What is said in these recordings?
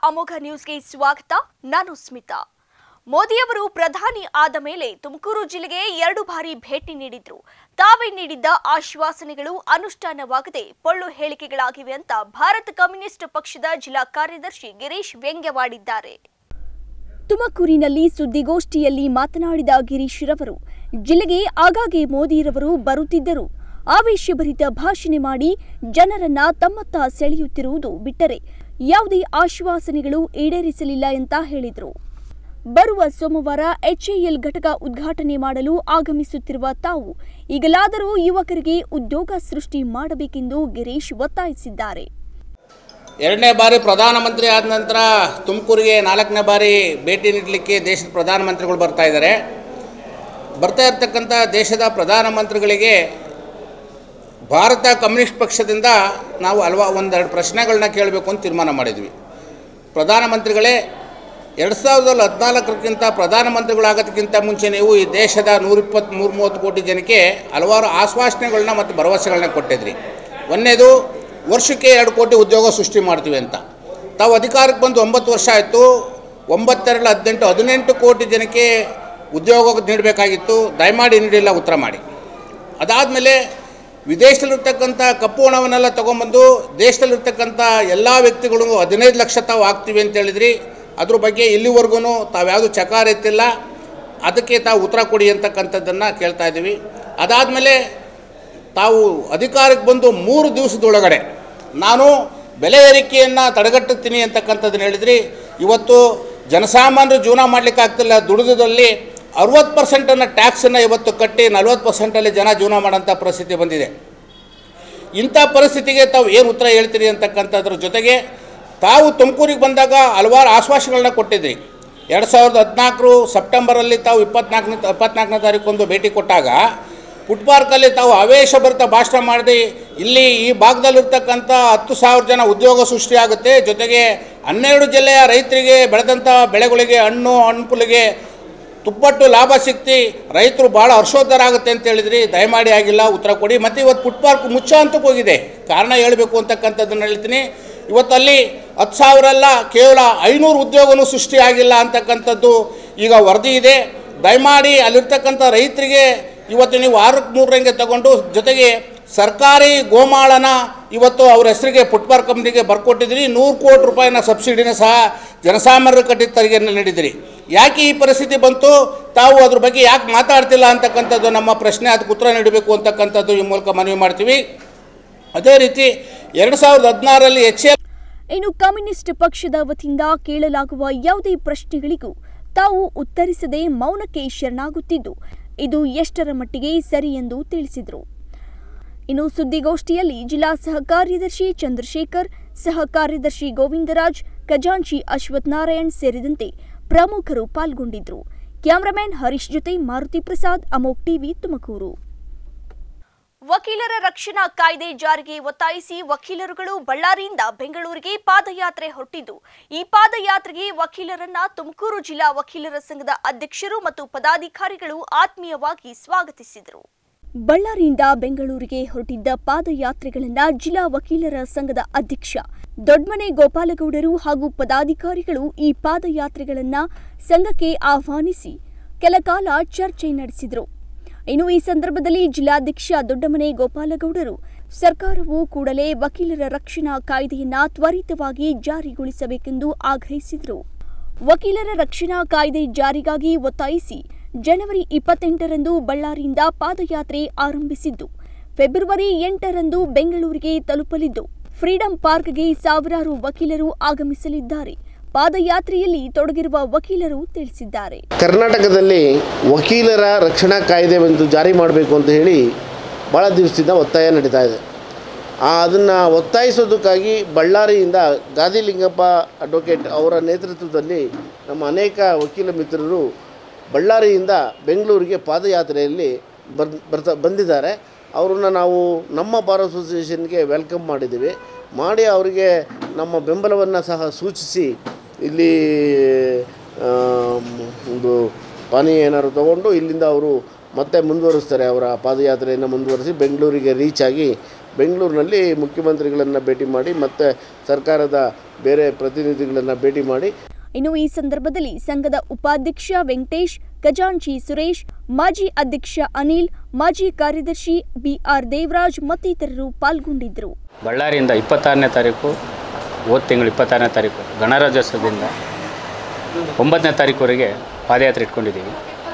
ಅಮೋಘ ನ್ಯೂಸ್ಗೆ ಸ್ವಾಗತ ನಾನು ಸ್ಮಿತಾ ಮೋದಿಯವರು ಪ್ರಧಾನಿ ಆದ ಮೇಲೆ ತುಮಕೂರು ಜಿಲ್ಲೆಗೆ ಎರಡು ಬಾರಿ ಭೇಟಿ ನೀಡಿದ್ರು ತಾವೇ ನೀಡಿದ್ದ ಆಶ್ವಾಸನೆಗಳು ಅನುಷ್ಠಾನವಾಗದೆ ಪೊಳ್ಳು ಹೇಳಿಕೆಗಳಾಗಿವೆ ಅಂತ ಭಾರತ ಕಮ್ಯುನಿಸ್ಟ್ ಪಕ್ಷದ ಜಿಲ್ಲಾ ಕಾರ್ಯದರ್ಶಿ ಗಿರೀಶ್ ವ್ಯಂಗ್ಯವಾಡಿದ್ದಾರೆ ತುಮಕೂರಿನಲ್ಲಿ ಸುದ್ದಿಗೋಷ್ಠಿಯಲ್ಲಿ ಮಾತನಾಡಿದ ಗಿರೀಶ್ ರವರು ಜಿಲ್ಲೆಗೆ ಆಗಾಗ್ಗೆ ಮೋದಿರವರು ಬರುತ್ತಿದ್ದರು ಆವೇಶಭರಿತ ಭಾಷಣ ಮಾಡಿ ಜನರನ್ನ ತಮ್ಮತ್ತ ಸೆಳೆಯುತ್ತಿರುವುದು ಬಿಟ್ಟರೆ ಯಾವುದೇ ಆಶ್ವಾಸನೆಗಳು ಈಡೇರಿಸಲಿಲ್ಲ ಅಂತ ಹೇಳಿದರು ಬರುವ ಸೋಮವಾರ ಎಚ್ಎಎಲ್ ಘಟಕ ಉದ್ಘಾಟನೆ ಮಾಡಲು ಆಗಮಿಸುತ್ತಿರುವ ತಾವು ಈಗಲಾದರೂ ಯುವಕರಿಗೆ ಉದ್ಯೋಗ ಸೃಷ್ಟಿ ಮಾಡಬೇಕೆಂದು ಗಿರೀಶ್ ಒತ್ತಾಯಿಸಿದ್ದಾರೆ ಎರಡನೇ ಬಾರಿ ಪ್ರಧಾನಮಂತ್ರಿ ಆದ ನಂತರ ತುಮಕೂರಿಗೆ ನಾಲ್ಕನೇ ಬಾರಿ ಭೇಟಿ ನೀಡಲಿಕ್ಕೆ ದೇಶದ ಪ್ರಧಾನಮಂತ್ರಿಗಳು ಬರ್ತಾ ಇದ್ದಾರೆ ಬರ್ತಾ ಇರ್ತಕ್ಕಂಥ ದೇಶದ ಪ್ರಧಾನಮಂತ್ರಿಗಳಿಗೆ ಭಾರತ ಕಮ್ಯುನಿಸ್ಟ್ ಪಕ್ಷದಿಂದ ನಾವು ಹಲ್ವಾ ಒಂದೆರಡು ಪ್ರಶ್ನೆಗಳನ್ನ ಕೇಳಬೇಕು ಅಂತ ತೀರ್ಮಾನ ಮಾಡಿದ್ವಿ ಪ್ರಧಾನಮಂತ್ರಿಗಳೇ ಎರಡು ಸಾವಿರದ ಹದಿನಾಲ್ಕರಕ್ಕಿಂತ ಪ್ರಧಾನಮಂತ್ರಿಗಳಾಗೋದಕ್ಕಿಂತ ಮುಂಚೆ ನೀವು ಈ ದೇಶದ ನೂರಿಪ್ಪತ್ತು ಮೂರು ಮೂವತ್ತು ಕೋಟಿ ಜನಕ್ಕೆ ಹಲವಾರು ಆಶ್ವಾಸನೆಗಳನ್ನ ಮತ್ತು ಭರವಸೆಗಳನ್ನ ಕೊಟ್ಟಿದ್ರಿ ಒಂದನೇದು ವರ್ಷಕ್ಕೆ ಎರಡು ಕೋಟಿ ಉದ್ಯೋಗ ಸೃಷ್ಟಿ ಮಾಡ್ತೀವಿ ಅಂತ ತಾವು ಅಧಿಕಾರಕ್ಕೆ ಬಂದು ಒಂಬತ್ತು ವರ್ಷ ಆಯಿತು ಒಂಬತ್ತೆರಡು ಹದಿನೆಂಟು ಹದಿನೆಂಟು ಕೋಟಿ ಜನಕ್ಕೆ ಉದ್ಯೋಗ ನೀಡಬೇಕಾಗಿತ್ತು ದಯಮಾಡಿ ನೀಡಿಲ್ಲ ಉತ್ತರ ಮಾಡಿ ಅದಾದಮೇಲೆ ವಿದೇಶದಲ್ಲಿರ್ತಕ್ಕಂಥ ಕಪ್ಪು ಹಣವನ್ನೆಲ್ಲ ತೊಗೊಂಬಂದು ದೇಶದಲ್ಲಿರ್ತಕ್ಕಂಥ ಎಲ್ಲ ವ್ಯಕ್ತಿಗಳು ಹದಿನೈದು ಲಕ್ಷ ತಾವು ಆಗ್ತೀವಿ ಅಂತ ಹೇಳಿದ್ರಿ ಅದ್ರ ಬಗ್ಗೆ ಇಲ್ಲಿವರೆಗೂ ತಾವ್ಯಾವುದು ಚಕಾರ ಎತ್ತಿಲ್ಲ ಅದಕ್ಕೆ ತಾವು ಉತ್ತರ ಕೊಡಿ ಅಂತಕ್ಕಂಥದ್ದನ್ನು ಕೇಳ್ತಾ ಇದ್ದೀವಿ ಅದಾದಮೇಲೆ ತಾವು ಅಧಿಕಾರಕ್ಕೆ ಬಂದು ಮೂರು ದಿವಸದೊಳಗಡೆ ನಾನು ಬೆಲೆ ಏರಿಕೆಯನ್ನು ತಡೆಗಟ್ಟುತ್ತೀನಿ ಅಂತಕ್ಕಂಥದ್ದನ್ನು ಹೇಳಿದ್ರಿ ಇವತ್ತು ಜನಸಾಮಾನ್ಯರು ಜೀವನ ಮಾಡಲಿಕ್ಕೆ ಆಗ್ತಿಲ್ಲ ದುಡಿದಲ್ಲಿ ಅರುವತ್ತು ಪರ್ಸೆಂಟನ್ನು ಟ್ಯಾಕ್ಸನ್ನು ಇವತ್ತು ಕಟ್ಟಿ ನಲ್ವತ್ತು ಪರ್ಸೆಂಟಲ್ಲಿ ಜನ ಜೀವನ ಮಾಡೋಂಥ ಪರಿಸ್ಥಿತಿ ಬಂದಿದೆ ಇಂಥ ಪರಿಸ್ಥಿತಿಗೆ ತಾವು ಏನು ಉತ್ತರ ಹೇಳ್ತೀರಿ ಅಂತಕ್ಕಂಥದ್ರ ಜೊತೆಗೆ ತಾವು ತುಮಕೂರಿಗೆ ಬಂದಾಗ ಹಲವಾರು ಆಶ್ವಾಸಗಳನ್ನ ಕೊಟ್ಟಿದ್ರಿ ಎರಡು ಸಾವಿರದ ಹದಿನಾಲ್ಕರು ಸೆಪ್ಟೆಂಬರಲ್ಲಿ ತಾವು ಇಪ್ಪತ್ನಾಲ್ಕನೇ ಇಪ್ಪತ್ನಾಲ್ಕನೇ ತಾರೀಕೊಂದು ಭೇಟಿ ಕೊಟ್ಟಾಗ ಫುಡ್ ಪಾರ್ಕಲ್ಲಿ ತಾವು ಆವೇಶಭರಿತ ಭಾಷಣ ಮಾಡಿ ಇಲ್ಲಿ ಈ ಭಾಗದಲ್ಲಿರ್ತಕ್ಕಂಥ ಹತ್ತು ಸಾವಿರ ಜನ ಉದ್ಯೋಗ ಸೃಷ್ಟಿಯಾಗುತ್ತೆ ಜೊತೆಗೆ ಹನ್ನೆರಡು ಜಿಲ್ಲೆಯ ರೈತರಿಗೆ ಬೆಳೆದಂಥ ಬೆಳೆಗಳಿಗೆ ಹಣ್ಣು ಹಣ್ಣುಪುಲಿಗೆ ತುಪ್ಪಟ್ಟು ಲಾಭ ಸಿಕ್ತಿ ರೈತರು ಭಾಳ ಹರ್ಷೋದ್ಧರಾಗುತ್ತೆ ಅಂತ ಹೇಳಿದ್ರಿ ದಯಮಾಡಿ ಆಗಿಲ್ಲ ಉತ್ತರ ಕೊಡಿ ಮತ್ತು ಇವತ್ತು ಫುಡ್ ಪಾರ್ಕ್ ಮುಚ್ಚ ಅಂತಕ್ಕೆ ಹೋಗಿದೆ ಕಾರಣ ಹೇಳಬೇಕು ಅಂತಕ್ಕಂಥದ್ದನ್ನು ಹೇಳ್ತೀನಿ ಇವತ್ತಲ್ಲಿ ಹತ್ತು ಸಾವಿರ ಅಲ್ಲ ಕೇವಲ ಐನೂರು ಉದ್ಯೋಗನೂ ಸೃಷ್ಟಿಯಾಗಿಲ್ಲ ಅಂತಕ್ಕಂಥದ್ದು ಈಗ ವರದಿ ಇದೆ ದಯಮಾಡಿ ಅಲ್ಲಿರ್ತಕ್ಕಂಥ ರೈತರಿಗೆ ಇವತ್ತು ನೀವು ಆರಕ್ಕೆ ಮೂರರಂಗೆ ತಗೊಂಡು ಜೊತೆಗೆ ಸರ್ಕಾರಿ ಗೋಮಾಳನ ಇವತ್ತು ಅವ್ರ ಹೆಸರಿಗೆ ಫುಡ್ ಪಾರ್ಕ್ ಕಂಪ್ನಿಗೆ ಬರ್ಕೊಟ್ಟಿದ್ರಿ ನೂರು ಕೋಟಿ ರೂಪಾಯಿನ ಸಬ್ಸಿಡಿನ ಸಹ ಜನಸಾಮಾನ್ಯರ ಕಟ್ಟಿದ ತೆರಿಗೆಯನ್ನು ನೀಡಿದಿರಿ ಯಾಕೆ ಈ ಪರಿಸ್ಥಿತಿ ಬಂತು ತಾವು ಅದ್ರ ಬಗ್ಗೆ ಯಾಕೆ ಮಾತಾಡ್ತಿಲ್ಲ ಅಂತಕ್ಕಂಥದ್ದು ನಮ್ಮ ಪ್ರಶ್ನೆ ಅದಕ್ಕೆ ಉತ್ತರ ನೀಡಬೇಕು ಅಂತಕ್ಕಂಥದ್ದು ಈ ಮೂಲಕ ಮನವಿ ಮಾಡ್ತೀವಿ ಅದೇ ರೀತಿ ಎರಡು ಸಾವಿರದ ಹದಿನಾರರಲ್ಲಿ ಎಚ್ ಎಲ್ ಇನ್ನು ಕಮ್ಯುನಿಸ್ಟ್ ಪಕ್ಷದ ವತಿಯಿಂದ ಕೇಳಲಾಗುವ ಯಾವುದೇ ಪ್ರಶ್ನೆಗಳಿಗೂ ತಾವು ಉತ್ತರಿಸದೆ ಮೌನಕ್ಕೆ ಶರಣಾಗುತ್ತಿದ್ದು ಇದು ಎಷ್ಟರ ಮಟ್ಟಿಗೆ ಸರಿ ಎಂದು ತಿಳಿಸಿದರು ಇನ್ನು ಸುದ್ದಿಗೋಷ್ಠಿಯಲ್ಲಿ ಜಿಲ್ಲಾ ಸಹ ಕಾರ್ಯದರ್ಶಿ ಚಂದ್ರಶೇಖರ್ ಸಹ ಕಾರ್ಯದರ್ಶಿ ಗೋವಿಂದರಾಜ್ ಖಜಾಂಚಿ ಅಶ್ವಥ್ ನಾರಾಯಣ್ ಸೇರಿದಂತೆ ಪ್ರಮುಖರು ಪಾಲ್ಗೊಂಡಿದ್ದರು ಕ್ಯಾಮರಾಮನ್ ಹರೀಶ್ ಜೊತೆ ಮಾರುತಿ ಪ್ರಸಾದ್ ಅಮೋಕ್ ಟಿವಿ ತುಮಕೂರು ವಕೀಲರ ರಕ್ಷಣಾ ಕಾಯ್ದೆ ಜಾರಿಗೆ ಒತ್ತಾಯಿಸಿ ವಕೀಲರುಗಳು ಬಳ್ಳಾರಿಯಿಂದ ಬೆಂಗಳೂರಿಗೆ ಪಾದಯಾತ್ರೆ ಹೊರಟಿದ್ದು ಈ ಪಾದಯಾತ್ರೆಗೆ ವಕೀಲರನ್ನ ತುಮಕೂರು ಜಿಲ್ಲಾ ವಕೀಲರ ಸಂಘದ ಅಧ್ಯಕ್ಷರು ಮತ್ತು ಪದಾಧಿಕಾರಿಗಳು ಆತ್ಮೀಯವಾಗಿ ಸ್ವಾಗತಿಸಿದರು ಬಳ್ಳಾರಿಯಿಂದ ಬೆಂಗಳೂರಿಗೆ ಹೊರಟಿದ್ದ ಪಾದಯಾತ್ರೆಗಳನ್ನ ಜಿಲ್ಲಾ ವಕೀಲರ ಸಂಘದ ಅಧ್ಯಕ್ಷ ದೊಡ್ಮನೆ ಗೋಪಾಲಗೌಡರು ಹಾಗೂ ಪದಾಧಿಕಾರಿಗಳು ಈ ಪಾದಯಾತ್ರೆಗಳನ್ನ ಸಂಘಕ್ಕೆ ಆಹ್ವಾನಿಸಿ ಕೆಲಕಾಲ ಚರ್ಚೆ ನಡೆಸಿದರು ಇನ್ನು ಈ ಸಂದರ್ಭದಲ್ಲಿ ಜಿಲ್ಲಾಧ್ಯಕ್ಷ ದೊಡ್ಡಮನೆ ಗೋಪಾಲಗೌಡರು ಸರ್ಕಾರವು ಕೂಡಲೇ ವಕೀಲರ ರಕ್ಷಣಾ ಕಾಯ್ದೆಯನ್ನ ತ್ವರಿತವಾಗಿ ಜಾರಿಗೊಳಿಸಬೇಕೆಂದು ಆಗ್ರಹಿಸಿದರು ವಕೀಲರ ರಕ್ಷಣಾ ಕಾಯ್ದೆ ಜಾರಿಗಾಗಿ ಒತ್ತಾಯಿಸಿ ಜನವರಿ ಇಪ್ಪತ್ತೆಂಟರಂದು ಬಳ್ಳಾರಿಯಿಂದ ಪಾದಯಾತ್ರೆ ಆರಂಭಿಸಿದ್ದು ಫೆಬ್ರವರಿ ಎಂಟರಂದು ಬೆಂಗಳೂರಿಗೆ ತಲುಪಲಿದ್ದು ಫ್ರೀಡಂ ಪಾರ್ಕ್ಗೆ ಸಾವಿರಾರು ವಕೀಲರು ಆಗಮಿಸಲಿದ್ದಾರೆ ಪಾದಯಾತ್ರೆಯಲ್ಲಿ ತೊಡಗಿರುವ ವಕೀಲರು ತಿಳಿಸಿದ್ದಾರೆ ಕರ್ನಾಟಕದಲ್ಲಿ ವಕೀಲರ ರಕ್ಷಣಾ ಕಾಯ್ದೆ ಒಂದು ಜಾರಿ ಮಾಡಬೇಕು ಅಂತ ಹೇಳಿ ಭಾಳ ದಿವಸದಿಂದ ಒತ್ತಾಯ ನಡೀತಾ ಇದೆ ಅದನ್ನು ಒತ್ತಾಯಿಸೋದಕ್ಕಾಗಿ ಬಳ್ಳಾರಿಯಿಂದ ಗಾದಿಲಿಂಗಪ್ಪ ಅಡ್ವೊಕೇಟ್ ಅವರ ನೇತೃತ್ವದಲ್ಲಿ ನಮ್ಮ ಅನೇಕ ವಕೀಲ ಮಿತ್ರರು ಬಳ್ಳಾರಿಯಿಂದ ಬೆಂಗಳೂರಿಗೆ ಪಾದಯಾತ್ರೆಯಲ್ಲಿ ಬರ್ ಬರ್ತಾ ಬಂದಿದ್ದಾರೆ ಅವ್ರನ್ನ ನಾವು ನಮ್ಮ ಬಾರ್ ಅಸೋಸಿಯೇಷನ್ಗೆ ವೆಲ್ಕಮ್ ಮಾಡಿದ್ದೀವಿ ಮಾಡಿ ಅವರಿಗೆ ನಮ್ಮ ಬೆಂಬಲವನ್ನು ಸಹ ಸೂಚಿಸಿ ಇಲ್ಲಿ ಆಮ್, ಒಂದು ಪಾನೀಯ ಏನಾದ್ರು ತೊಗೊಂಡು ಇಲ್ಲಿಂದ ಅವರು ಮತ್ತೆ ಮುಂದುವರಿಸ್ತಾರೆ ಅವರ ಪಾದಯಾತ್ರೆಯನ್ನು ಮುಂದುವರಿಸಿ ಬೆಂಗಳೂರಿಗೆ ರೀಚ್ ಆಗಿ ಬೆಂಗಳೂರಿನಲ್ಲಿ ಮುಖ್ಯಮಂತ್ರಿಗಳನ್ನು ಭೇಟಿ ಮಾಡಿ ಮತ್ತು ಸರ್ಕಾರದ ಬೇರೆ ಪ್ರತಿನಿಧಿಗಳನ್ನು ಭೇಟಿ ಮಾಡಿ ಇನ್ನು ಈ ಸಂದರ್ಭದಲ್ಲಿ ಸಂಘದ ಉಪಾಧ್ಯಕ್ಷ ವೆಂಕಟೇಶ್ ಖಜಾಂಚಿ ಸುರೇಶ್ ಮಾಜಿ ಅಧ್ಯಕ್ಷ ಅನಿಲ್ ಮಾಜಿ ಕಾರ್ಯದರ್ಶಿ ಬಿಆರ್ ದೇವರಾಜ್ ಮತ್ತಿತರರು ಪಾಲ್ಗೊಂಡಿದ್ದರು ಬಳ್ಳಾರಿಯಿಂದ ಇಪ್ಪತ್ತಾರನೇ ತಾರೀಕು ಹೋದ ತಿಂಗಳು ಇಪ್ಪತ್ತಾರನೇ ತಾರೀಕು ಗಣರಾಜ್ಯೋತ್ಸವದಿಂದ ಒಂಬತ್ತನೇ ತಾರೀಕುವರೆಗೆ ಪಾದಯಾತ್ರೆ ಇಟ್ಕೊಂಡಿದ್ದೀವಿ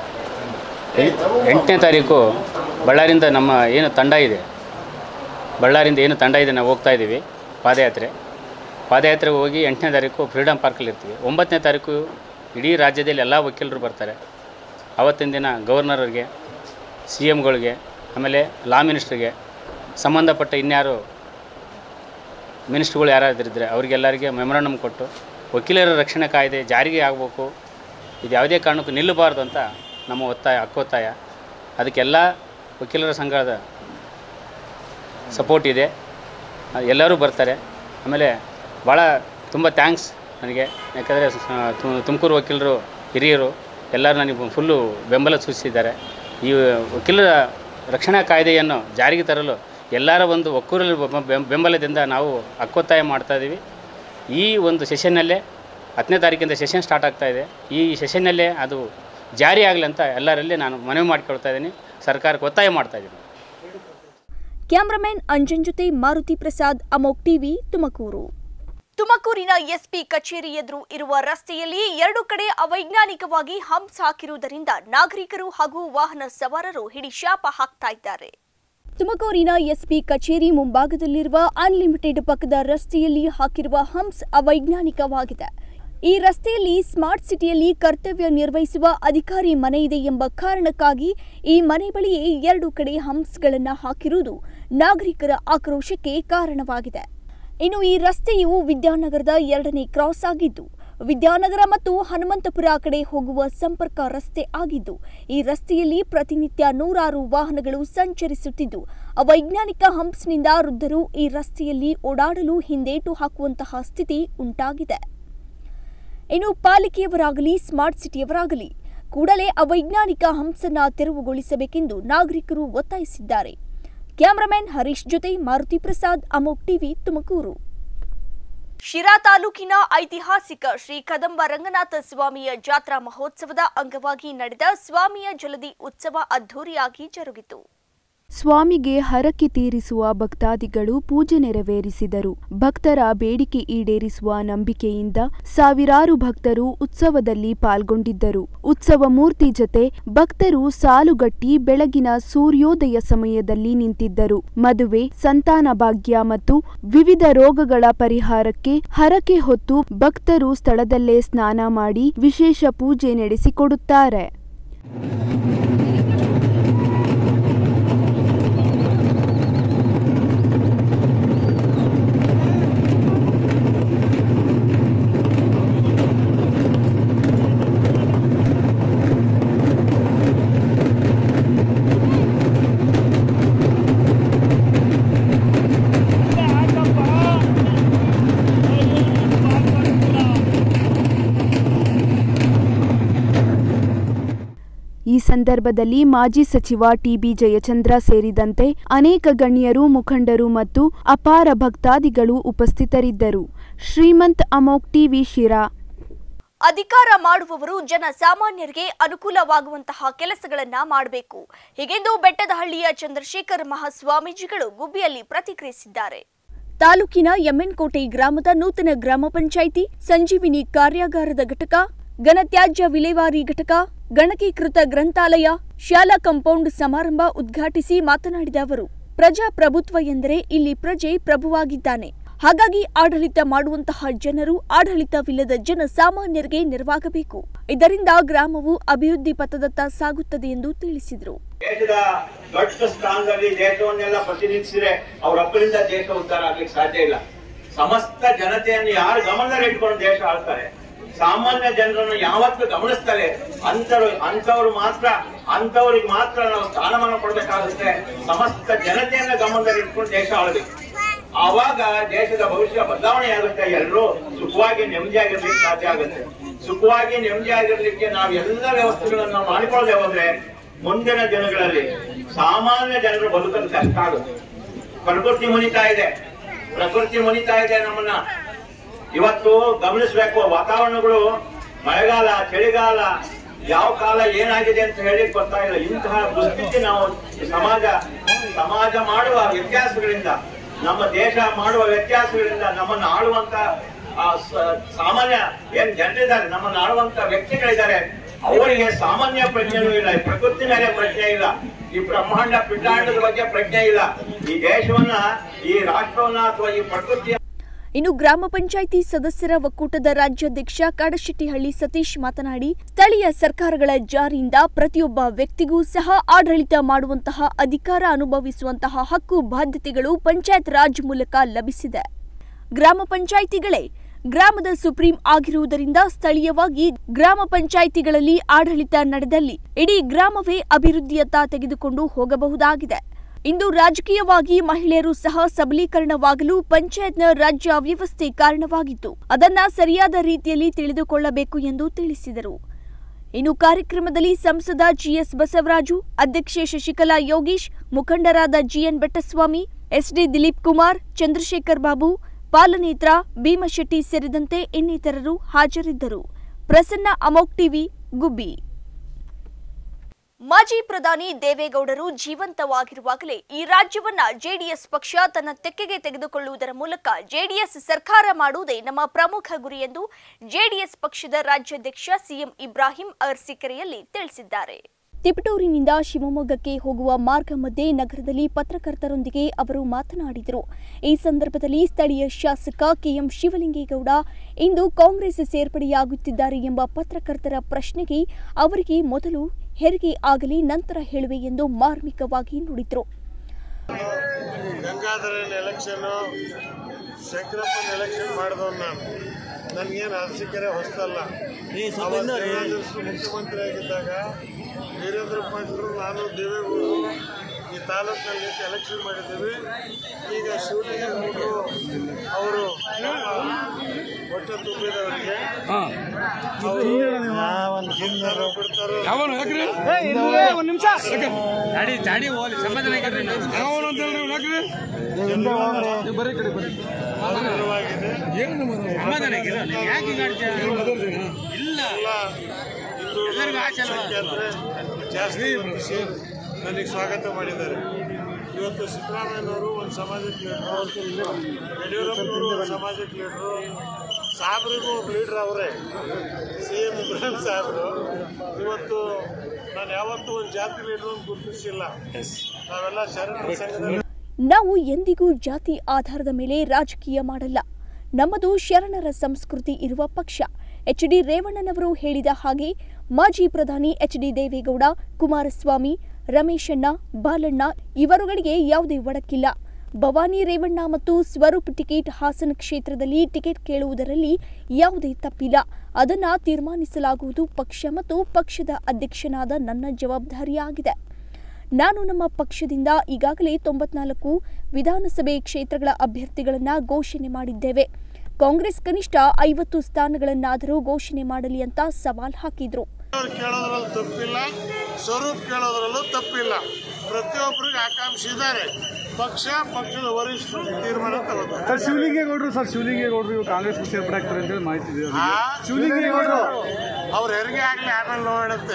ಎಂಟನೇ ತಾರೀಕು ಬಳ್ಳಾರಿಯಿಂದ ನಮ್ಮ ಏನು ತಂಡ ಇದೆ ಬಳ್ಳಾರಿಯಿಂದ ಏನು ತಂಡ ಇದೆ ನಾವು ಹೋಗ್ತಾ ಇದ್ದೀವಿ ಪಾದಯಾತ್ರೆ ಪಾದಯಾತ್ರೆಗೆ ಹೋಗಿ ಎಂಟನೇ ತಾರೀಕು ಫ್ರೀಡಮ್ ಪಾರ್ಕಲ್ಲಿ ಇರ್ತೀವಿ ಒಂಬತ್ತನೇ ತಾರೀಕು ಇಡೀ ರಾಜ್ಯದಲ್ಲಿ ಎಲ್ಲ ವಕೀಲರು ಬರ್ತಾರೆ ಆವತ್ತಿನ ದಿನ ಗವರ್ನರ್ಗೆ ಸಿ ಎಮ್ಗಳಿಗೆ ಆಮೇಲೆ ಲಾ ಮಿನಿಸ್ಟ್ರಿಗೆ ಸಂಬಂಧಪಟ್ಟ ಇನ್ಯಾರು ಮಿನಿಸ್ಟ್ರುಗಳು ಯಾರಾದ್ರಿದ್ದರೆ ಅವರಿಗೆಲ್ಲರಿಗೆ ಮೆಮೊರಂಡಮ್ ಕೊಟ್ಟು ವಕೀಲರ ರಕ್ಷಣೆ ಕಾಯ್ದೆ ಜಾರಿಗೆ ಆಗಬೇಕು ಇದು ಯಾವುದೇ ಕಾರಣಕ್ಕೂ ನಿಲ್ಲಬಾರ್ದು ಅಂತ ನಮ್ಮ ಒತ್ತಾಯ ಹಕ್ಕೊತ್ತಾಯ ಅದಕ್ಕೆಲ್ಲ ವಕೀಲರ ಸಂಘದ ಸಪೋರ್ಟ್ ಇದೆ ಅಹ್, ಎಲ್ಲರೂ ಬರ್ತಾರೆ ಆಮೇಲೆ ಭಾಳ ತುಂಬ ಥ್ಯಾಂಕ್ಸ್ ನನಗೆ ಯಾಕಂದರೆ ತುಮಕೂರು ವಕೀಲರು ಹಿರಿಯರು ಎಲ್ಲರೂ ನನಗೆ ಫುಲ್ಲು ಬೆಂಬಲ ಸೂಚಿಸಿದ್ದಾರೆ ಈ ವಕೀಲರ ರಕ್ಷಣಾ ಕಾಯ್ದೆಯನ್ನು ಜಾರಿಗೆ ತರಲು ಎಲ್ಲರ ಒಂದು ಒಕ್ಕೂರల ಬೆಂ- ಬೆಂಬಲದಿಂದ ನಾವು ಹಕ್ಕೊತ್ತಾಯ ಮಾಡ್ತಾ ಇದ್ದೀವಿ ಈ ಒಂದು ಸೆಷನ್ನಲ್ಲೇ ಹತ್ತನೇ ತಾರೀಕಿಂದ ಸೆಷನ್ ಸ್ಟಾರ್ಟ್ ಆಗ್ತಾ ಇದೆ ಈ ಸೆಷನ್ನಲ್ಲೇ ಅದು ಜಾರಿ ಆಗಲಿ ಅಂತ ಎಲ್ಲರಲ್ಲಿ ನಾನು ಮನವಿ ಮಾಡಿಕೊಳ್ತಾ ಇದ್ದೀನಿ ಸರ್ಕಾರಕ್ಕೆ ಒತ್ತಾಯ ಮಾಡ್ತಾ ಇದ್ದೀನಿ ಕ್ಯಾಮರಾಮನ್ ಅಂಜನ್ ಜೊತೆ ಮಾರುತಿ ಪ್ರಸಾದ್ ಅಮೋಕ್ ಟಿವಿ ತುಮಕೂರು ತುಮಕೂರಿನ ಎಸ್ಪಿ ಕಚೇರಿ ಎದುರು ಇರುವ ರಸ್ತೆಯಲ್ಲಿ ಎರಡು ಕಡೆ ಅವೈಜ್ಞಾನಿಕವಾಗಿ ಹಂಪ್ಸ್ ಹಾಕಿರುವುದರಿಂದ ನಾಗರಿಕರು ಹಾಗೂ ವಾಹನ ಸವಾರರು ಹಿಡಿ ಶಾಪ ಹಾಕ್ತಾ ಇದ್ದಾರೆ ತುಮಕೂರಿನ ಎಸ್ಪಿ ಕಚೇರಿ ಮುಂಭಾಗದಲ್ಲಿರುವ ಅನ್ಲಿಮಿಟೆಡ್ ಪಕ್ಕದ ರಸ್ತೆಯಲ್ಲಿ ಹಾಕಿರುವ ಹಂಪ್ಸ್ ಅವೈಜ್ಞಾನಿಕವಾಗಿದೆ ಈ ರಸ್ತೆಯಲ್ಲಿ ಸ್ಮಾರ್ಟ್ ಸಿಟಿಯಲ್ಲಿ ಕರ್ತವ್ಯ ನಿರ್ವಹಿಸುವ ಅಧಿಕಾರಿ ಮನೆ ಇದೆ ಎಂಬ ಕಾರಣಕ್ಕಾಗಿ ಈ ಮನೆ ಬಳಿಯೇ ಎರಡು ಕಡೆ ಹಂಪ್ಸ್ಗಳನ್ನು ಹಾಕಿರುವುದು ನಾಗರಿಕರ ಆಕ್ರೋಶಕ್ಕೆ ಕಾರಣವಾಗಿದೆ ಇನ್ನು ಈ ರಸ್ತೆಯು ವಿದ್ಯಾನಗರದ ಎರಡನೇ ಕ್ರಾಸ್ ಆಗಿದ್ದು ವಿದ್ಯಾನಗರ ಮತ್ತು ಹನುಮಂತಪುರ ಕಡೆ ಹೋಗುವ ಸಂಪರ್ಕ ರಸ್ತೆ ಆಗಿದ್ದು ಈ ರಸ್ತೆಯಲ್ಲಿ ಪ್ರತಿನಿತ್ಯ ನೂರಾರು ವಾಹನಗಳು ಸಂಚರಿಸುತ್ತಿದ್ದು ಅವೈಜ್ಞಾನಿಕ ಹಂಪ್ಸ್ನಿಂದ ವೃದ್ಧರು ಈ ರಸ್ತೆಯಲ್ಲಿ ಓಡಾಡಲು ಹಿಂದೇಟು ಹಾಕುವಂತಹ ಸ್ಥಿತಿ ಉಂಟಾಗಿದೆ ಇನ್ನು ಪಾಲಿಕೆಯವರಾಗಲಿ ಸ್ಮಾರ್ಟ್ ಸಿಟಿಯವರಾಗಲಿ ಕೂಡಲೇ ಅವೈಜ್ಞಾನಿಕ ಹಂಸನ್ನ ತೆರವುಗೊಳಿಸಬೇಕೆಂದು ನಾಗರಿಕರು ಒತ್ತಾಯಿಸಿದ್ದಾರೆ ಕ್ಯಾಮರಾಮನ್ ಹರೀಶ್ ಜೊತೆ ಮಾರುತಿ ಪ್ರಸಾದ್ ಅಮೋಕ್ ಟಿವಿ ತುಮಕೂರು ಶಿರಾ ತಾಲೂಕಿನ ಐತಿಹಾಸಿಕ ಶ್ರೀ ಕದಂಬ ರಂಗನಾಥ ಸ್ವಾಮಿಯ ಜಾತ್ರಾ ಮಹೋತ್ಸವದ ಅಂಗವಾಗಿ ನಡೆದ ಸ್ವಾಮಿಯ ಜಲದಿ ಉತ್ಸವ ಅದ್ಧೂರಿಯಾಗಿ ಜರುಗಿತು ಸ್ವಾಮಿಗೆ ಹರಕೆ ತೀರಿಸುವ ಭಕ್ತಾದಿಗಳು ಪೂಜೆ ನೆರವೇರಿಸಿದರು ಭಕ್ತರ ಬೇಡಿಕೆ ಈಡೇರಿಸುವ ನಂಬಿಕೆಯಿಂದ ಸಾವಿರಾರು ಭಕ್ತರು ಉತ್ಸವದಲ್ಲಿ ಪಾಲ್ಗೊಂಡಿದ್ದರು ಉತ್ಸವ ಮೂರ್ತಿ ಜತೆ ಭಕ್ತರು ಸಾಲುಗಟ್ಟಿ ಬೆಳಗಿನ ಸೂರ್ಯೋದಯ ಸಮಯದಲ್ಲಿ ನಿಂತಿದ್ದರು ಮದುವೆ ಸಂತಾನ ಭಾಗ್ಯ ಮತ್ತು ವಿವಿಧ ರೋಗಗಳ ಪರಿಹಾರಕ್ಕೆ ಹರಕೆ ಹೊತ್ತು ಭಕ್ತರು ಸ್ಥಳದಲ್ಲೇ ಸ್ನಾನ ಮಾಡಿ ವಿಶೇಷ ಪೂಜೆ ನಡೆಸಿಕೊಡುತ್ತಾರೆ ಈ ಸಂದರ್ಭದಲ್ಲಿ ಮಾಜಿ ಸಚಿವ ಟಿಬಿ ಜಯಚಂದ್ರ ಸೇರಿದಂತೆ ಅನೇಕ ಗಣ್ಯರು ಮುಖಂಡರು ಮತ್ತು ಅಪಾರ ಭಕ್ತಾದಿಗಳು ಉಪಸ್ಥಿತರಿದ್ದರು ಶ್ರೀಮಂತ್ ಅಮೋಕ್ ಟಿವಿ ಶಿರಾ ಅಧಿಕಾರ ಮಾಡುವವರು ಜನ ಸಾಮಾನ್ಯರಿಗೆ ಅನುಕೂಲವಾಗುವಂತಹ ಕೆಲಸಗಳನ್ನ ಮಾಡಬೇಕು ಹೀಗೆಂದು ಬೆಟ್ಟದಹಳ್ಳಿಯ ಚಂದ್ರಶೇಖರ್ ಮಹಾಸ್ವಾಮೀಜಿಗಳು ಗುಬ್ಬಿಯಲ್ಲಿ ಪ್ರತಿಕ್ರಿಯಿಸಿದ್ದಾರೆ ತಾಲೂಕಿನ ಎಮ್ಮೆನ್ಕೋಟೆ ಗ್ರಾಮದ ನೂತನ ಗ್ರಾಮ ಪಂಚಾಯಿತಿ ಸಂಜೀವಿನಿ ಕಾರ್ಯಾಗಾರದ ಘಟಕ ಘನತ್ಯಾಜ್ಯ ವಿಲೇವಾರಿ ಘಟಕ ಗಣಕೀಕೃತ ಗ್ರಂಥಾಲಯ ಶಾಲಾ ಕಾಂಪೌಂಡ್ ಸಮಾರಂಭ ಉದ್ಘಾಟಿಸಿ ಮಾತನಾಡಿದ ಅವರು ಪ್ರಜಾಪ್ರಭುತ್ವ ಎಂದರೆ ಇಲ್ಲಿ ಪ್ರಜೆ ಪ್ರಭುವಾಗಿದ್ದಾನೆ ಹಾಗಾಗಿ ಆಡಳಿತ ಮಾಡುವಂತಹ ಜನರು ಆಡಳಿತವಿಲ್ಲದ ಜನ ಸಾಮಾನ್ಯರಿಗೆ ನೆರವಾಗಬೇಕು ಇದರಿಂದ ಗ್ರಾಮವು ಅಭಿವೃದ್ಧಿ ಪಥದತ್ತ ಸಾಗುತ್ತದೆ ಎಂದು ತಿಳಿಸಿದರು ದೇಶದ ದೊಡ್ಡ ಸ್ಥಾನದಲ್ಲಿ ದೇಶವನ್ನೆಲ್ಲ ಪ್ರತಿನಿಧಿಸಿದ್ರೆ ಅವ್ರ ಒಬ್ಬರಿಂದ ದೇಶ ಉದ್ಧಾರ ಆಗ್ಲಿಕ್ಕೆ ಸಾಧ್ಯ ಇಲ್ಲ ಸಮಸ್ತ ಜನತೆಯನ್ನು ಯಾರು ಗಮನದಲ್ಲಿ ಇಟ್ಕೊಂಡು ದೇಶ ಆಳ್ತಾರೆ ಸಾಮಾನ್ಯ ಜನರನ್ನು ಯಾವತ್ತೂ ಗಮನಿಸ್ತಾರೆ ಅಂತವ್ರು ಅಂತವ್ರು ಮಾತ್ರ ಅಂತವ್ರಿಗೆ ಮಾತ್ರ ನಾವು ಸ್ಥಾನಮಾನ ಕೊಡ್ಬೇಕಾಗುತ್ತೆ ಸಮಸ್ತ ಜನತೆಯನ್ನ ಗಮನದಲ್ಲಿ ಇಟ್ಕೊಂಡು ದೇಶ ಆಳ್ಬೇಕು ಆವಾಗ ದೇಶದ ಭವಿಷ್ಯ ಬದಲಾವಣೆ ಆಗುತ್ತೆ ಎಲ್ಲರೂ ಸುಖವಾಗಿ ನೆಮ್ಮದಿಯಾಗಿರ್ಲಿಕ್ಕೆ ಸಾಧ್ಯ ಆಗುತ್ತೆ ಸುಖವಾಗಿ ನೆಮ್ಮದಿಯಾಗಿರ್ಲಿಕ್ಕೆ ನಾವು ಎಲ್ಲ ವ್ಯವಸ್ಥೆಗಳನ್ನ ಮಾಡಿಕೊಳ್ಳದೆ ಹೋದ್ರೆ ಮುಂದಿನ ದಿನಗಳಲ್ಲಿ ಸಾಮಾನ್ಯ ಜನರು ಬದುಕಲು ಕಷ್ಟ ಆಗುತ್ತೆ ಪ್ರಕೃತಿ ಮುನಿತಾ ಇದೆ ಪ್ರಕೃತಿ ಮುನಿತಾ ಇದೆ ನಮ್ಮನ್ನ ಇವತ್ತು ಗಮನಿಸಬೇಕು ವಾತಾವರಣಗಳು ಮಳೆಗಾಲ ಚಳಿಗಾಲ ಯಾವ ಕಾಲ ಏನಾಗಿದೆ ಅಂತ ಹೇಳಿ ಗೊತ್ತಾಗಿಲ್ಲ ಇಂತಹ ದುಸ್ಥಿತಿ ನಾವು ಸಮಾಜ ಸಮಾಜ ಮಾಡುವ ವ್ಯತ್ಯಾಸಗಳಿಂದ ನಮ್ಮ ದೇಶ ಮಾಡುವ ವ್ಯತ್ಯಾಸಗಳಿಂದ ನಮ್ಮನ್ನು ಆಳುವಂತ ಆ, ಸ- ಸಾಮಾನ್ಯ ಏನ್ ಜನರಿದ್ದಾರೆ ನಮ್ಮನ್ನು ಆಳುವಂತ ವ್ಯಕ್ತಿಗಳಿದ್ದಾರೆ ಅವರಿಗೆ ಸಾಮಾನ್ಯ ಪ್ರಜ್ಞೆನೂ ಇಲ್ಲ ಈ ಪ್ರಕೃತಿ ಮೇಲೆ ಪ್ರಜ್ಞೆ ಇಲ್ಲ ಈ ಬ್ರಹ್ಮಾಂಡ ಪಿಂಡಾಂಡದ ಬಗ್ಗೆ ಪ್ರಜ್ಞೆ ಇಲ್ಲ ಈ ದೇಶವನ್ನ ಈ ರಾಷ್ಟ್ರವನ್ನ ಅಥವಾ ಈ ಪ್ರಕೃತಿಯ ಇನ್ನು ಗ್ರಾಮ ಪಂಚಾಯಿತಿ ಸದಸ್ಯರ ಒಕ್ಕೂಟದ ರಾಜ್ಯಾಧ್ಯಕ್ಷ ಕಾಡಶೆಟ್ಟಿಹಳ್ಳಿ ಸತೀಶ್ ಮಾತನಾಡಿ ಸ್ಥಳೀಯ ಸರ್ಕಾರಗಳ ಜಾರಿಯಿಂದ ಪ್ರತಿಯೊಬ್ಬ ವ್ಯಕ್ತಿಗೂ ಸಹ ಆಡಳಿತ ಮಾಡುವಂತಹ ಅಧಿಕಾರ ಅನುಭವಿಸುವಂತಹ ಹಕ್ಕು ಬಾಧ್ಯತೆಗಳು ಪಂಚಾಯತ್ ರಾಜ್ ಮೂಲಕ ಲಭಿಸಿದೆ ಗ್ರಾಮ ಪಂಚಾಯಿತಿಗಳೇ ಗ್ರಾಮದ ಸುಪ್ರೀಂ ಆಗಿರುವುದರಿಂದ ಸ್ಥಳೀಯವಾಗಿ ಗ್ರಾಮ ಪಂಚಾಯಿತಿಗಳಲ್ಲಿ ಆಡಳಿತ ನಡೆದಲ್ಲಿ ಇಡೀ ಗ್ರಾಮವೇ ಅಭಿವೃದ್ಧಿಯತ್ತ ತೆಗೆದುಕೊಂಡು ಹೋಗಬಹುದಾಗಿದೆ ಇಂದು ರಾಜಕೀಯವಾಗಿ ಮಹಿಳೆಯರು ಸಹ ಸಬಲೀಕರಣವಾಗಲು ಪಂಚಾಯತ್ನ ರಾಜ್ಯ ಅವ್ಯವಸ್ಥೆ ಕಾರಣವಾಗಿತ್ತು ಅದನ್ನ ಸರಿಯಾದ ರೀತಿಯಲ್ಲಿ ತಿಳಿದುಕೊಳ್ಳಬೇಕು ಎಂದು ತಿಳಿಸಿದರು ಇನ್ನು ಕಾರ್ಯಕ್ರಮದಲ್ಲಿ ಸಂಸದ ಜಿಎಸ್ ಬಸವರಾಜು ಅಧ್ಯಕ್ಷೆ ಶಶಿಕಲಾ ಯೋಗೀಶ್ ಮುಖಂಡರಾದ ಜಿಎನ್ ಬೆಟ್ಟಸ್ವಾಮಿ ಎಸ್ಡಿ ದಿಲೀಪ್ ಕುಮಾರ್ ಚಂದ್ರಶೇಖರ್ ಬಾಬು ಪಾಲನೇತ್ರ ಭೀಮಶೆಟ್ಟಿ ಸೇರಿದಂತೆ ಇನ್ನಿತರರು ಹಾಜರಿದ್ದರು ಪ್ರಸನ್ನ ಅಮೋಕ್ ಟಿವಿ ಗುಬ್ಬಿ ಮಾಜಿ ಪ್ರಧಾನಿ ದೇವೇಗೌಡರು ಜೀವಂತವಾಗಿರುವಾಗಲೇ ಈ ರಾಜ್ಯವನ್ನ ಜೆಡಿಎಸ್ ಪಕ್ಷ ತನ್ನ ತೆಕ್ಕೆಗೆ ತೆಗೆದುಕೊಳ್ಳುವುದರ ಮೂಲಕ ಜೆಡಿಎಸ್ ಸರ್ಕಾರ ಮಾಡುವುದೇ ನಮ್ಮ ಪ್ರಮುಖ ಗುರಿ ಎಂದು ಜೆಡಿಎಸ್ ಪಕ್ಷದ ರಾಜ್ಯಾಧ್ಯಕ್ಷ ಸಿಎಂ ಇಬ್ರಾಹಿಂ ಅರ್ಸಿಕೆರೆಯಲ್ಲಿ ತಿಳಿಸಿದ್ದಾರೆ ತಿಪಟೂರಿನಿಂದ ಶಿವಮೊಗ್ಗಕ್ಕೆ ಹೋಗುವ ಮಾರ್ಗ ಮಧ್ಯೆ ನಗರದಲ್ಲಿ ಪತ್ರಕರ್ತರೊಂದಿಗೆ ಅವರು ಮಾತನಾಡಿದರು ಈ ಸಂದರ್ಭದಲ್ಲಿ ಸ್ಥಳೀಯ ಶಾಸಕ ಕೆಎಂ ಶಿವಲಿಂಗೇಗೌಡ ಇಂದು ಕಾಂಗ್ರೆಸ್ ಸೇರ್ಪಡೆಯಾಗುತ್ತಿದ್ದಾರೆ ಎಂಬ ಪತ್ರಕರ್ತರ ಪ್ರಶ್ನೆಗೆ ಅವರಿಗೆ ಮೊದಲು ಹೆರಿಗೆ ಆಗಲಿ ನಂತರ ಹೇಳುವೆ ಎಂದು ಮಾರ್ಮಿಕವಾಗಿ ನುಡಿದರು ಗಂಗಾಧರನ್ ಎಲೆಕ್ಷನ್ನು ಶಂಕರಪ್ಪನ ಎಲೆಕ್ಷನ್ ಮಾಡಿದವನು ನಾನು ನನಗೇನು ಅರಸಿಕೆರೆ ಹೊಸದಲ್ಲ ಅವತ್ತು ಜನಾರ್ದನರು ಮುಖ್ಯಮಂತ್ರಿ ಆಗಿದ್ದಾಗ ವೀರೇಂದ್ರ ಪಾಟೀಲರು ನಾನು ದೇವೇಗೌಡರು ಈ ತಾಲೂಕಿನಲ್ಲಿ ನಿಂತು ಎಲೆಕ್ಷನ್ ಮಾಡಿದ್ದೀವಿ ಈಗ ಶಿವಲಿಂಗೇಗೌಡರು ಅವರು ಹೊಟ್ಟೆ ತುಂಬಿದವರಿಗೆ ಅವರು ಬಿಡ್ತಾರೋ ಪರವಾಗಿದೆ ಎಲ್ಲ ಹಿಂದೂ ಸಂಖ್ಯಾತರೆ ಜಾಸ್ತಿ ಬಂದಿಸಿ ನನಗೆ ಸ್ವಾಗತ ಮಾಡಿದ್ದಾರೆ ಇವತ್ತು ಸಿದ್ದರಾಮಯ್ಯನವರು ಒಂದು ಸಮಾಜಕ್ಕೆ ಲೀಡ್ರು ಯಡಿಯೂರಪ್ಪನವರು ಒಂದು ಸಮಾಜಕ್ಕೆ ಲೀಡ್ರು ಸಾಹೇಬ್ರಿಗೂ ಒಬ್ಬ ಲೀಡ್ರ್ ಅವರೇ ಸಿ ಎಂ ಇಬ್ರಾಹಿಂ ಸಾಹೇಬರು ಇವತ್ತು ನಾನು ಯಾವತ್ತೂ ಒಂದು ಜಾತಿ ಲೀಡ್ರು ಅಂತ ಗುರುತಿಸಿಲ್ಲ ನಾವೆಲ್ಲ ಶರಣ ಸಂಘದ ನಾವು ಎಂದಿಗೂ ಜಾತಿ ಆಧಾರದ ಮೇಲೆ ರಾಜಕೀಯ ಮಾಡಲ್ಲ ನಮ್ಮದು ಶರಣರ ಸಂಸ್ಕೃತಿ ಇರುವ ಪಕ್ಷ ಎಚ್ ಡಿ ರೇವಣ್ಣನವರು ಹೇಳಿದ ಹಾಗೆ ಮಾಜಿ ಪ್ರಧಾನಿ ಎಚ್ ಡಿ ದೇವೇಗೌಡ ಕುಮಾರಸ್ವಾಮಿ ರಮೇಶಣ್ಣ ಬಾಲಣ್ಣ ಇವರುಗಳಿಗೆ ಯಾವುದೇ ಒಡಕಿಲ್ಲ ಭವಾನಿ ರೇವಣ್ಣ ಮತ್ತು ಸ್ವರೂಪ್ ಟಿಕೆಟ್ ಹಾಸನ ಕ್ಷೇತ್ರದಲ್ಲಿ ಟಿಕೆಟ್ ಕೇಳುವುದರಲ್ಲಿ ಯಾವುದೇ ತಪ್ಪಿಲ್ಲ ಅದನ್ನ ತೀರ್ಮಾನಿಸಲಾಗುವುದು ಪಕ್ಷ ಮತ್ತು ಪಕ್ಷದ ಅಧ್ಯಕ್ಷನಾದ ನನ್ನ ಜವಾಬ್ದಾರಿಯಾಗಿದೆ ನಾನು ನಮ್ಮ ಪಕ್ಷದಿಂದ ಈಗಾಗಲೇ ತೊಂಬತ್ನಾಲ್ಕು ವಿಧಾನಸಭೆ ಕ್ಷೇತ್ರಗಳ ಅಭ್ಯರ್ಥಿಗಳನ್ನ ಘೋಷಣೆ ಮಾಡಿದ್ದೇವೆ ಕಾಂಗ್ರೆಸ್ ಕನಿಷ್ಠ ಐವತ್ತು ಸ್ಥಾನಗಳನ್ನಾದರೂ ಘೋಷಣೆ ಮಾಡಲಿ ಅಂತ ಸವಾಲ್ ಹಾಕಿದ್ರು ಅವ್ರು ಕೇಳೋದ್ರಲ್ಲೂ ತಪ್ಪಿಲ್ಲ ಸ್ವರೂಪ್ ಕೇಳೋದ್ರಲ್ಲೂ ತಪ್ಪಿಲ್ಲ ಪ್ರತಿಯೊಬ್ಬರಿಗೆ ಆಕಾಂಕ್ಷಿ ಇದ್ದಾರೆ ಪಕ್ಷ ಪಕ್ಷದ ವರಿಷ್ಠರು ತೀರ್ಮಾನ ತಗೋತಾರೆ ಸರ್ ಶಿವಲಿಂಗೇಗೌಡರು ಸರ್ ಶಿವಲಿಂಗೇಗೌಡರು ಇವಾಗ ಕಾಂಗ್ರೆಸ್ ಸೇರ್ಪಡೆ ಆಗ್ತಾರೆ ಅಂತೇಳಿ ಮಾಹಿತಿ ಇದೆ ಆ? ಶಿವಲಿಂಗೇಗೌಡರು ಅವ್ರ ಹೆರಿಗೆ ಆಗ್ಲಿ ಆಮೇಲೆ ನೋಡುತ್ತೆ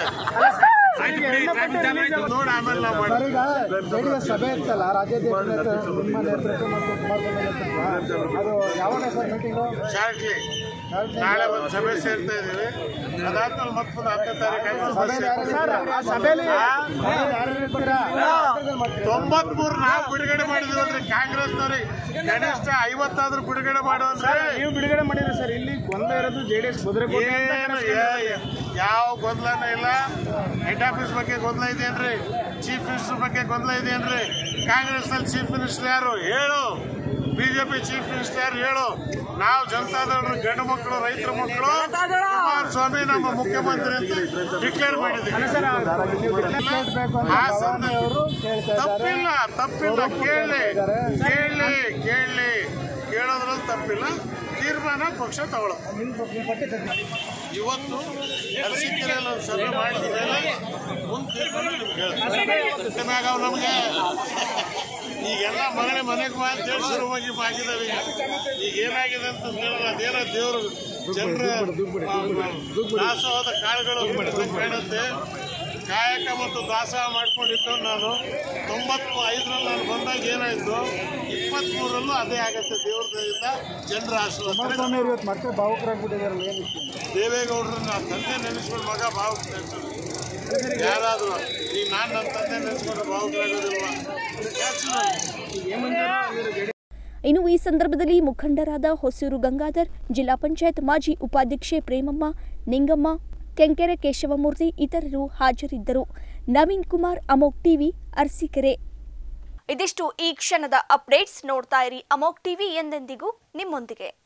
ನೋಡಿ ಆಮೇಲೆ ನಾವು ಸರ್ ಮಾಡ್ತೀವಿ ಈಗ ಜೆಡಿಎಸ್ ಸಭೆ ಇತ್ತಲ್ಲ ರಾಜ್ಯಾಧ್ಯಕ್ಷ ನಿಮ್ಮ ನೇತೃತ್ವ ಮತ್ತು ಕುಮಾರಸ್ವಾಮಿ ನೇತೃತ್ವ ಅದು ಯಾವಾಗ ಸರ್ ಮೀಟಿಂಗು ಶಾರ್ಟ್ಲಿ ನಾಳೆ ಒಂದು ಸಭೆ ಸೇರ್ತಾ ಇದೀವಿ ಅದಾದ್ಮೇಲೆ ಮತ್ತೆ ಹತ್ತನೇ ತಾರೀಕು ಸಭೆಯಲ್ಲಿ ಯಾರು ಸರ್ ಆ ಸಭೆಯಲ್ಲಿ ಸಭೆಯಲ್ಲಿ ಯಾರು ಇರ್ತೀರಾ? ತೊಂಬತ್ಮೂರು ನಾವು ಬಿಡುಗಡೆ ಮಾಡಿದ್ವಲ್ರಿ ಕಾಂಗ್ರೆಸ್ನವ್ರಿಗೆ ಕನಿಷ್ಠ ಐವತ್ತಾದ್ರೂ ಬಿಡುಗಡೆ ಮಾಡುವಂದ್ರೆ ನೀವು ಬಿಡುಗಡೆ ಮಾಡಿದ್ರಿ ಸರ್ ಇಲ್ಲಿ ಗೊಂದಲ ಇರೋದು ಜೆಡಿಎಸ್ ಕುದುರೆಕೋಟೆ ಅಂತ ಏನು ಯಾ- ಯಾವ ಗೊಂದಲನೂ ಇಲ್ಲ ಹೆಡ್ ಆಫೀಸ್ ಬಗ್ಗೆ ಗೊಂದಲ ಇದೆಯೇನ್ರಿ ಚೀಫ್ ಮಿನಿಸ್ಟರ್ ಬಗ್ಗೆ ಗೊಂದಲ ಇದೆಯೇನ್ರಿ ಕಾಂಗ್ರೆಸ್ ನಲ್ಲಿ ಚೀಫ್ ಮಿನಿಸ್ಟರ್ ಯಾರು ಹೇಳು ಬಿಜೆಪಿ ಚೀಫ್ ಮಿನಿಸ್ಟರ್ ಯಾರು ಹೇಳು ನಾವು ಜನತಾದಳರು ಗಂಡು ಮಕ್ಕಳು ರೈತರ ಮಕ್ಕಳು ಕುಮಾರಸ್ವಾಮಿ ನಮ್ಮ ಮುಖ್ಯಮಂತ್ರಿ ಅಂತ ಡಿಕ್ಲೇರ್ ಮಾಡಿದ್ದೀವಿ ಸರ್ ನೀವು ಬೇಕು ಅಂತ ಆ ಭವಾನಿ ಅವರು ಕೇಳ್ತಾ ಇದ್ದಾರೆ ತಪ್ಪಿಲ್ಲ ತಪ್ಪಿಲ್ಲ ಕೇಳಿ ಕೇಳಿ ಕೇಳಿ ಕೇಳೋದ್ರಲ್ಲಿ ತಪ್ಪಿಲ್ಲ ತೀರ್ಮಾನ ಪಕ್ಷ ತಗೊಳುತ್ತೆ ಇವತ್ತು ಅರಸೀಕೆರೆಯಲ್ಲಿ ಒಂದು ಸಭೆ ಮಾಡಿದ ಮೇಲೆ ಮುಂದೆ ತೀರ್ಮಾನ ನಿಮ್ಗೆ ಹೇಳ್ತೀನಿ ಮ್ಯಾಗ ಅವು ನಮಗೆ ಈಗೆಲ್ಲ ಮಗನೇ ಮನೆಗೆ ಬಾ ಅಂತೇಳಿ ಶುರುವಾಗಿ ಆಗಿದಾವೆ ಈಗ ಈಗ ಏನಾಗಿದೆ ಅಂತ ಹೇಳಲ್ಲ ಅದೇನೋ ದೇವರು ಜನರ ದಾಸೋಹದ ಕಾಳುಗಳು ಕಾಣುತ್ತೆ ಕಾಯಕ ಮತ್ತು ದಾಸೋಹ ಮಾಡ್ಕೊಂಡಿದ್ದು ನಾನು ತೊಂಬತ್ತು ಐದರಲ್ಲಿ ನಾನು ಬಂದಾಗ ಏನಾಯಿತು ಇಪ್ಪತ್ತ್ಮೂರರಲ್ಲೂ ಅದೇ ಆಗತ್ತೆ ದೇವ್ರ ದಯದಿಂದ ಜನರ ಆಶೀರ್ವಾದ ಕುಮಾರಸ್ವಾಮಿ ಅವರು ಇವತ್ತು ಮತ್ತೆ ಭಾವುಕರಾಗ್ಬಿಟ್ಟಿದಾರಲ್ಲ ಏನು ದೇವೇಗೌಡರನ್ನ ತಂದೆ ನೆನೆಸ್ಕೊಂಡು ಮಗ ಭಾವುಕ ನೆನೆಸೋದು ಯಾರಾದರೂ ಈಗ ನಾನು ನನ್ನ ತಂದೆ ನೆನೆಸ್ಕೊಂಡು ಭಾವುಕರಾಗೋದಿಲ್ವಾ ಯಾಕೆ ಇನ್ನು ಈ ಸಂದರ್ಭದಲ್ಲಿ ಮುಖಂಡರಾದ ಹೊಸೂರು ಗಂಗಾಧರ್ ಜಿಲ್ಲಾ ಪಂಚಾಯತ್ ಮಾಜಿ ಉಪಾಧ್ಯಕ್ಷೆ ಪ್ರೇಮಮ್ಮ ನಿಂಗಮ್ಮ ಕೆಂಕೆರೆ ಕೇಶವಮೂರ್ತಿ ಇತರರು ಹಾಜರಿದ್ದರು ನವೀನ್ ಕುಮಾರ್ ಅಮೋಕ್ ಟಿವಿ ಅರಸೀಕೆರೆ ಇದಿಷ್ಟು ಈ ಕ್ಷಣದ ಅಪ್ಡೇಟ್ಸ್ ನೋಡ್ತಾ ಇರಿ ಅಮೋಕ್ ಟಿವಿ ಎಂದೆಂದಿಗೂ ನಿಮ್ಮೊಂದಿಗೆ